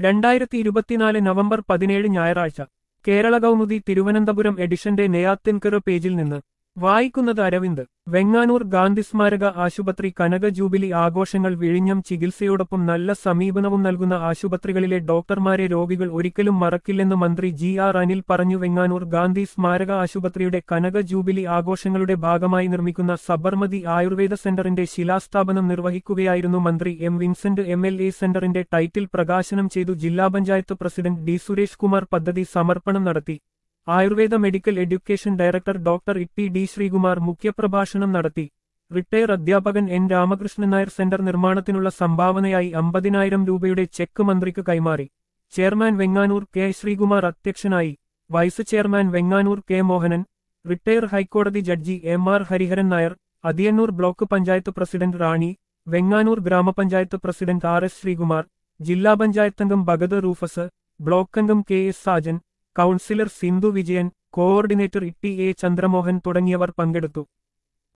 രണ്ടായിരത്തി ഇരുപത്തിനാല് നവംബർ പതിനേഴ് ഞായറാഴ്ച കേരള കൗമുദി തിരുവനന്തപുരം എഡിഷന്റെ നെയ്യാത്തിൻകറ് പേജിൽ നിന്ന് വായിക്കുന്നത് അരവിന്ദ് വെങ്ങാനൂർ ഗാന്ധി സ്മാരക ആശുപത്രി കനക ജൂബിലി ആഘോഷങ്ങൾ വിഴിഞ്ഞം ചികിത്സയോടൊപ്പം നല്ല സമീപനവും നൽകുന്ന ആശുപത്രികളിലെ ഡോക്ടർമാരെ രോഗികൾ ഒരിക്കലും മറക്കില്ലെന്ന് മന്ത്രി ജി ആർ അനിൽ പറഞ്ഞു വെങ്ങാനൂർ ഗാന്ധി സ്മാരക ആശുപത്രിയുടെ കനക ജൂബിലി ആഘോഷങ്ങളുടെ ഭാഗമായി നിർമ്മിക്കുന്ന സബർമതി ആയുർവേദ സെന്ററിന്റെ ശിലാസ്ഥാപനം നിർവഹിക്കുകയായിരുന്നു മന്ത്രി M Vincent M L A സെന്ററിന്റെ ടൈറ്റിൽ പ്രകാശനം ചെയ്തു ജില്ലാ പഞ്ചായത്ത് പ്രസിഡന്റ് ഡി സുരേഷ് കുമാർ പദ്ധതി സമർപ്പണം നടത്തി Ayurveda medical education director doctor E D Sreekumar മുഖ്യപ്രഭാഷണം നടത്തി റിട്ടയർ അധ്യാപകൻ എൻ രാമകൃഷ്ണൻ നായർ സെന്റർ നിർമ്മാണത്തിനുള്ള സംഭാവനയായി അമ്പതിനായിരം രൂപയുടെ ചെക്ക് മന്ത്രിക്ക് കൈമാറി ചെയർമാൻ വെങ്ങാനൂർ കെ ശ്രീകുമാർ അധ്യക്ഷനായി vice chairman Venganoor K Mohanan retire ഹൈക്കോടതി judge M R Hariharan Nair Athiyannoor block panchayat president Rani Venganoor ഗ്രാമപഞ്ചായത്ത് പ്രസിഡന്റ് ആർ എസ് ശ്രീകുമാർ ജില്ലാ പഞ്ചായത്ത് അംഗം ഭഗത് റൂഫസ് ബ്ലോക്ക് അംഗം K S Sajan councillor Sindhu Vijayan coordinator E T A Chandramohan തുടങ്ങിയവർ പങ്കെടുത്തു